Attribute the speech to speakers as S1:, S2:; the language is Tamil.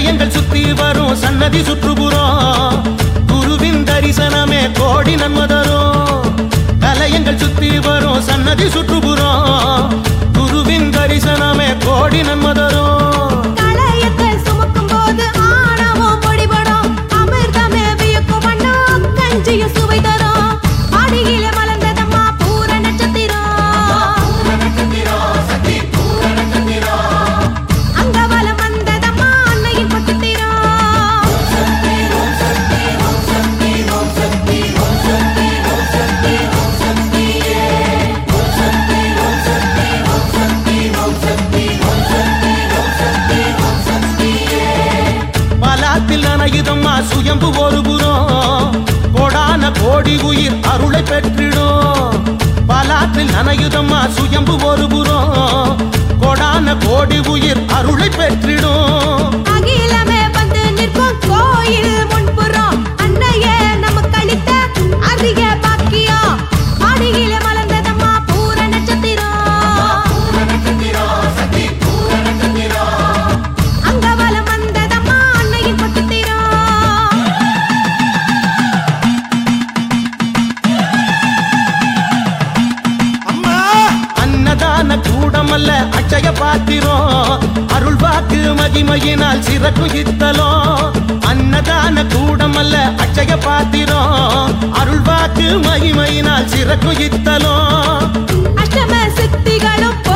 S1: கலையங்கள் சுத்தி வரும் சன்னதி சுற்றுப்புறம் குருவின் தரிசனமே கோடி நன்மை தரும் கலையங்கள் சுத்தி வரும் சன்னதி சுற்றுப்புறம் குருவின் தரிசனமே கோடி நன்மை தரும்
S2: களையத்தை சுமக்கும் போது ஆணவம் பொடிபடும் அமிர்தமே வியக்கும் வண்ணம் கஞ்சிய சுவை தரும் அடியில மலர்ந்ததம்மா பூர நட்சத்திரம் அங்க வலம் வந்ததம்மா அன்னையின் பக்கத்திரம்
S1: பலாத்தில் நனையுதம்மா சுயம்பு ஒரு புறம் கோடான கோடி உயிர் அருளை பெற்றிடும் பலாத்தில் நனையுதம்மா சுயம்பு ஒரு புறம் கோடான கோடி உயிர் அருளை பெற்றிடும்
S2: அகிலமே வந்து நிற்கும் கோயில் முன்புறம் அன்னையே நமக்கு அளித்த அதிக பாக்கியம் அடியில மலர்ந்ததம்மா பூர நட்சத்திரம் அங்க வலம் வந்ததம்மா அன்னையின் பக்கத்திரம்
S1: அன்னதான கூடமல்ல அச்சய பாத்திரம் அருள் வாக்கு மகிமையினால் சிறக்கும் இத்தலம் அன்னதான கூடமல்ல அச்சய பாத்திரம் அருள் வாக்கு மகிமையினால் சிறக்கும் இத்தலம்
S2: அஷ்டம சித்திகளும்